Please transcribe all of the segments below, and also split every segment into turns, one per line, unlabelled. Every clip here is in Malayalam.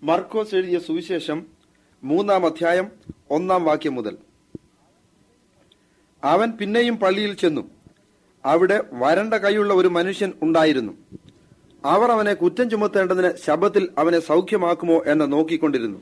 മർക്കോസ് എഴുതിയ സുവിശേഷം മൂന്നാം അധ്യായം ഒന്നാം വാക്യം മുതൽ അവൻ പിന്നെയും പള്ളിയിൽ ചെന്നു അവിടെ വരണ്ട കൈയുള്ള ഒരു മനുഷ്യൻ ഉണ്ടായിരുന്നു അവർ അവനെ കുറ്റം ചുമത്തേണ്ടതിന് ശബത്തിൽ അവനെ സൗഖ്യമാക്കുമോ എന്ന് നോക്കിക്കൊണ്ടിരുന്നു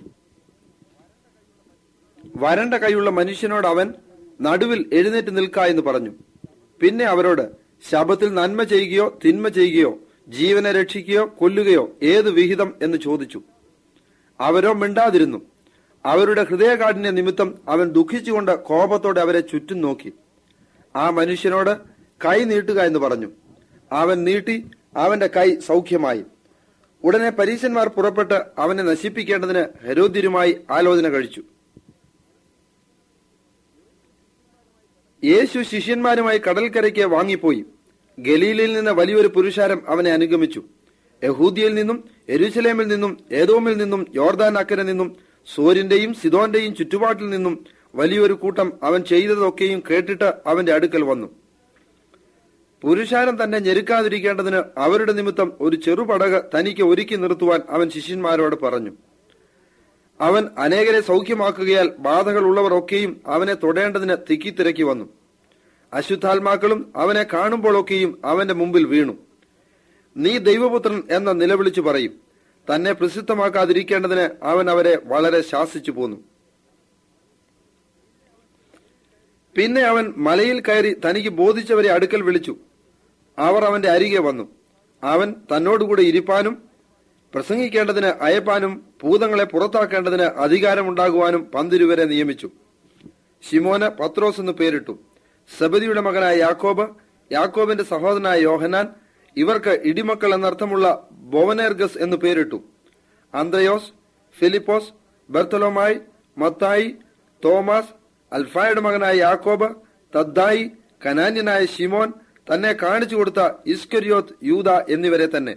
വരണ്ട കൈയുള്ള മനുഷ്യനോട് അവൻ നടുവിൽ എഴുന്നേറ്റ് നിൽക്ക എന്ന് പറഞ്ഞു പിന്നെ അവരോട് ശബത്തിൽ നന്മ ചെയ്യുകയോ തിന്മ ചെയ്യുകയോ ജീവനെ രക്ഷിക്കുകയോ കൊല്ലുകയോ ഏത് വിഹിതം എന്ന് ചോദിച്ചു അവരോ മിണ്ടാതിരുന്നു അവരുടെ ഹൃദയകാഠിന്യ നിമിത്തം അവൻ ദുഃഖിച്ചുകൊണ്ട് കോപത്തോടെ അവരെ ചുറ്റും നോക്കി ആ മനുഷ്യനോട് കൈ നീട്ടുക എന്ന് പറഞ്ഞു അവൻ നീട്ടി അവന്റെ കൈ സൗഖ്യമായി ഉടനെ പരീശന്മാർ പുറപ്പെട്ട് അവനെ നശിപ്പിക്കേണ്ടതിന് ഹരോദ്യരുമായി ആലോചന കഴിച്ചു യേശു ശിഷ്യന്മാരുമായി കടൽക്കരയ്ക്ക് വാങ്ങിപ്പോയി ഗലീലയിൽ നിന്ന് വലിയൊരു പുരുഷാരം അവനെ അനുഗമിച്ചു യഹൂദിയയിൽ നിന്നും എരുസലേമിൽ നിന്നും ഏതോമിൽ നിന്നും യോർദാൻ അക്കരെ നിന്നും സോരിന്റെയും സിദോന്റെയും ചുറ്റുപാട്ടിൽ നിന്നും വലിയൊരു കൂട്ടം അവൻ ചെയ്തതൊക്കെയും കേട്ടിട്ട് അവന്റെ അടുക്കൽ വന്നു പുരുഷാരം തന്നെ ഞെരുക്കാതിരിക്കേണ്ടതിന് അവരുടെ നിമിത്തം ഒരു ചെറുപടക് തനിക്ക് ഒരുക്കി നിർത്തുവാൻ അവൻ ശിഷ്യന്മാരോട് പറഞ്ഞു അവൻ അനേകരെ സൗഖ്യമാക്കുകയാൽ ബാധകൾ ഉള്ളവർ ഒക്കെയും അവനെ തൊടേണ്ടതിന് തിക്കിത്തിരക്കി വന്നു അശുദ്ധാത്മാക്കളും അവനെ കാണുമ്പോഴൊക്കെയും അവന്റെ മുമ്പിൽ വീണു നീ ദൈവപുത്രൻ എന്ന നിലവിളിച്ചു പറയും തന്നെ പ്രസിദ്ധമാക്കാതിരിക്കേണ്ടതിന് അവൻ അവരെ വളരെ ശാസിച്ചു പോന്നു പിന്നെ അവൻ മലയിൽ കയറി തനിക്ക് ബോധിച്ചവരെ അടുക്കൽ വിളിച്ചു അവർ അവന്റെ അരികെ വന്നു അവൻ തന്നോടുകൂടെ ഇരിപ്പാനും പ്രസംഗിക്കേണ്ടതിന് അയപ്പാനും ഭൂതങ്ങളെ പുറത്താക്കേണ്ടതിന് അധികാരമുണ്ടാകുവാനും പന്തിരുവരെ നിയമിച്ചു ശിമോന് പത്രോസ് എന്ന് പേരിട്ടു സബദിയുടെ മകനായ യാക്കോബ് യാക്കോബിന്റെ സഹോദരനായ യോഹനാൻ ഇവർക്ക് ഇടിമക്കൾ എന്നർത്ഥമുള്ള ബോവനേർഗസ് എന്ന് പേരിട്ടു അന്ത്രയോസ് ഫിലിപ്പോസ് ബർത്തലോമായി മത്തായി തോമസ് അൽഫായുടെ മകനായ യാക്കോബ് തദ്ദായി കനാന്യനായ ഷിമോൻ തന്നെ കാണിച്ചു കൊടുത്ത ഇസ്കരിയോത്ത് യൂത എന്നിവരെ തന്നെ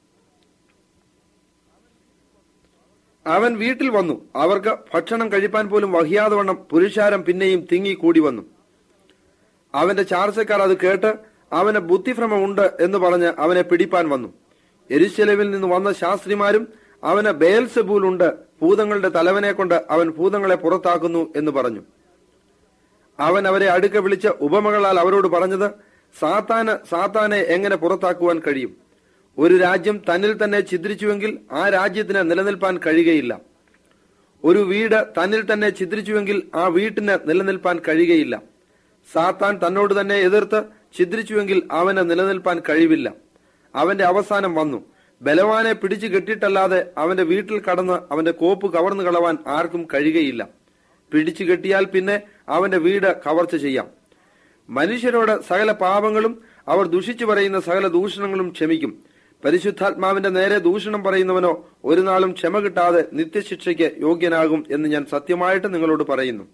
അവൻ വീട്ടിൽ വന്നു അവർക്ക് ഭക്ഷണം കഴിപ്പാൻ പോലും വഹിയാതെ വണ്ണം പുരുഷാരം പിന്നെയും തിങ്ങി കൂടി വന്നു അവന്റെ ചാർച്ചക്കാർ അത് കേട്ട് അവന് ബുദ്ധിഭ്രമം ഉണ്ട് എന്ന് പറഞ്ഞ് അവനെ പിടിപ്പാൻ വന്നു എരിശലവിൽ നിന്ന് വന്ന ശാസ്ത്രിമാരും അവന് ബേൽസെബൂൽ ഉണ്ട് ഭൂതങ്ങളുടെ തലവനെ കൊണ്ട് അവൻ ഭൂതങ്ങളെ പുറത്താക്കുന്നു എന്ന് പറഞ്ഞു അവൻ അവരെ അടുക്ക വിളിച്ച് ഉപമകളാൽ അവരോട് പറഞ്ഞത് സാത്താന് സാത്താനെ എങ്ങനെ പുറത്താക്കുവാൻ കഴിയും ഒരു രാജ്യം തന്നിൽ തന്നെ ഛിദ്രിച്ചുവെങ്കിൽ ആ രാജ്യത്തിന് നിലനിൽപ്പാൻ കഴിയുകയില്ല ഒരു വീട് തന്നിൽ തന്നെ ഛിദ്രിച്ചുവെങ്കിൽ ആ വീട്ടിന് നിലനിൽപ്പാൻ കഴിയുകയില്ല സാത്താൻ തന്നോട് തന്നെ എതിർത്ത് ഛിദ്രിച്ചുവെങ്കിൽ അവന് നിലനിൽപ്പാൻ കഴിവില്ല അവന്റെ അവസാനം വന്നു ബലവാനെ പിടിച്ചു കെട്ടിയിട്ടല്ലാതെ അവന്റെ വീട്ടിൽ കടന്ന് അവന്റെ കോപ്പ് കവർന്നു കളവാൻ ആർക്കും കഴിയുകയില്ല പിടിച്ചു കെട്ടിയാൽ പിന്നെ അവന്റെ വീട് കവർച്ച ചെയ്യാം മനുഷ്യരോട് സകല പാപങ്ങളും അവർ ദുഷിച്ചു പറയുന്ന സകല ദൂഷണങ്ങളും ക്ഷമിക്കും പരിശുദ്ധാത്മാവിന്റെ നേരെ ദൂഷണം പറയുന്നവനോ ഒരു നാളും ക്ഷമ കിട്ടാതെ നിത്യശിക്ഷയ്ക്ക് യോഗ്യനാകും എന്ന് ഞാൻ സത്യമായിട്ട് നിങ്ങളോട് പറയുന്നു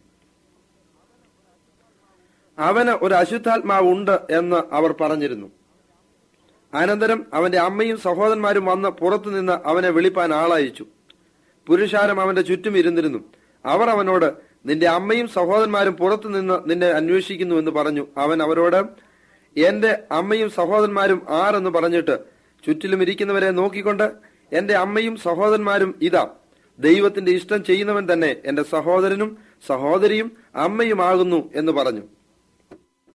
അവന് ഒരു അശുദ്ധാത്മാവ് ഉണ്ട് എന്ന് അവർ പറഞ്ഞിരുന്നു അനന്തരം അവന്റെ അമ്മയും സഹോദരന്മാരും വന്ന് പുറത്തുനിന്ന് അവനെ വിളിപ്പാൻ ആളയച്ചു പുരുഷാരം അവന്റെ ചുറ്റും ഇരുന്നിരുന്നു അവർ അവനോട് നിന്റെ അമ്മയും സഹോദരന്മാരും പുറത്തുനിന്ന് നിന്നെ അന്വേഷിക്കുന്നു എന്ന് പറഞ്ഞു അവൻ അവരോട് എന്റെ അമ്മയും സഹോദരന്മാരും ആരെന്ന് പറഞ്ഞിട്ട് ചുറ്റിലും ഇരിക്കുന്നവരെ നോക്കിക്കൊണ്ട് എന്റെ അമ്മയും സഹോദരന്മാരും ഇതാ ദൈവത്തിന്റെ ഇഷ്ടം ചെയ്യുന്നവൻ തന്നെ എന്റെ സഹോദരനും സഹോദരിയും അമ്മയുമാകുന്നു എന്ന് പറഞ്ഞു